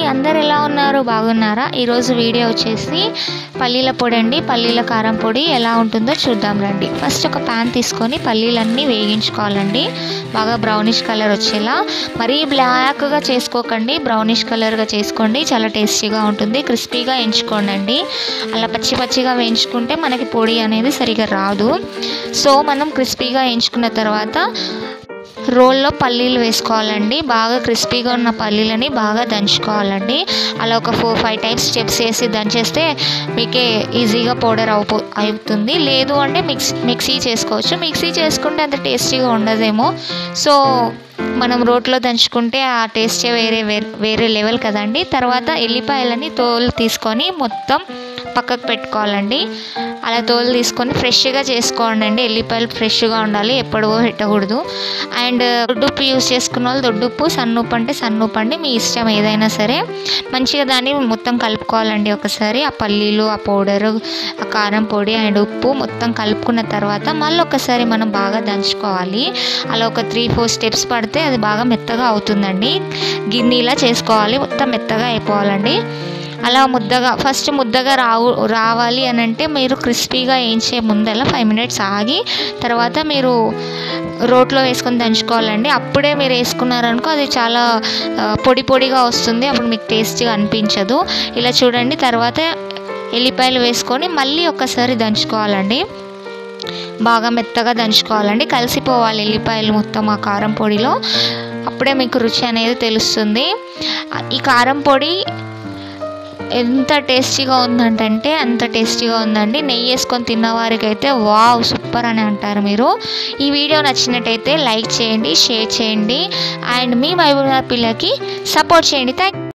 అందరు ఎలా ఉన్నారు బాగున్నారా ఈరోజు వీడియో వచ్చేసి పల్లీల పొడి అండి పల్లీల కారం పొడి ఎలా ఉంటుందో చూద్దాం రండి ఫస్ట్ ఒక ప్యాన్ తీసుకొని పల్లీలన్నీ వేగించుకోవాలండి బాగా బ్రౌనిష్ కలర్ వచ్చేలా మరీ బ్లాక్గా చేసుకోకండి బ్రౌనిష్ కలర్గా చేసుకోండి చాలా టేస్టీగా ఉంటుంది క్రిస్పీగా ఎంచుకోండి అండి అలా పచ్చి పచ్చిగా వేయించుకుంటే మనకి పొడి అనేది సరిగా రాదు సో మనం క్రిస్పీగా ఎంచుకున్న తర్వాత రోల్లో పల్లీలు వేసుకోవాలండి బాగా క్రిస్పీగా ఉన్న పల్లీలని బాగా దంచుకోవాలండి అలా ఒక ఫోర్ ఫైవ్ టైమ్స్ స్టెప్స్ వేసి దంచేస్తే మీకే ఈజీగా పౌడర్ అవుపో అవుతుంది లేదు అంటే మిక్స్ మిక్సీ చేసుకోవచ్చు మిక్సీ చేసుకుంటే అంత టేస్టీగా ఉండదేమో సో మనం రోట్లో దంచుకుంటే ఆ టేస్టే వేరే వేరే వేరే లెవెల్ కదండి తర్వాత ఎల్లిపాయలని తోలు తీసుకొని మొత్తం పక్కకు పెట్టుకోవాలండి అలా తోలు తీసుకొని ఫ్రెష్గా చేసుకోండి అండి ఎల్లిపాయలు ఫ్రెష్గా ఉండాలి ఎప్పుడో పెట్టకూడదు అండ్ దొడ్డుప్పు యూస్ చేసుకున్న వాళ్ళు దొడ్డుప్పు సన్నుప్పు అంటే సన్నుప్పు అండి మీ ఇష్టం ఏదైనా సరే మంచిగా దాన్ని మొత్తం కలుపుకోవాలండి ఒకసారి ఆ పల్లీలు ఆ పౌడరు ఆ కారం పొడి అండ్ ఉప్పు మొత్తం కలుపుకున్న తర్వాత మళ్ళీ ఒకసారి మనం బాగా దంచుకోవాలి అలా ఒక త్రీ ఫోర్ స్టెప్స్ పడితే అది బాగా మెత్తగా అవుతుందండి గిన్నెలా చేసుకోవాలి మొత్తం మెత్తగా అయిపోవాలండి అలా ముద్దగా ఫస్ట్ ముద్దగా రావు రావాలి అని అంటే మీరు క్రిస్పీగా వేయించే ముందల ఫైవ్ మినిట్స్ ఆగి తర్వాత మీరు రోట్లో వేసుకొని దంచుకోవాలండి అప్పుడే మీరు వేసుకున్నారనుకో అది చాలా పొడి పొడిగా వస్తుంది అప్పుడు మీకు టేస్టీగా అనిపించదు ఇలా చూడండి తర్వాత ఎల్లిపాయలు వేసుకొని మళ్ళీ ఒకసారి దంచుకోవాలండి బాగా మెత్తగా దంచుకోవాలండి కలిసిపోవాలి ఎల్లిపాయలు మొత్తం ఆ కారం పొడిలో అప్పుడే మీకు రుచి అనేది తెలుస్తుంది ఈ కారం పొడి ఎంత టేస్టీగా ఉందంటే అంత టేస్టీగా ఉందండి నెయ్యి వేసుకొని తిన్నవారికి అయితే వావ్ సూపర్ అని అంటారు మీరు ఈ వీడియో నచ్చినట్టయితే లైక్ చేయండి షేర్ చేయండి అండ్ మీ మహబూబ్ పిల్లకి సపోర్ట్ చేయండి థ్యాంక్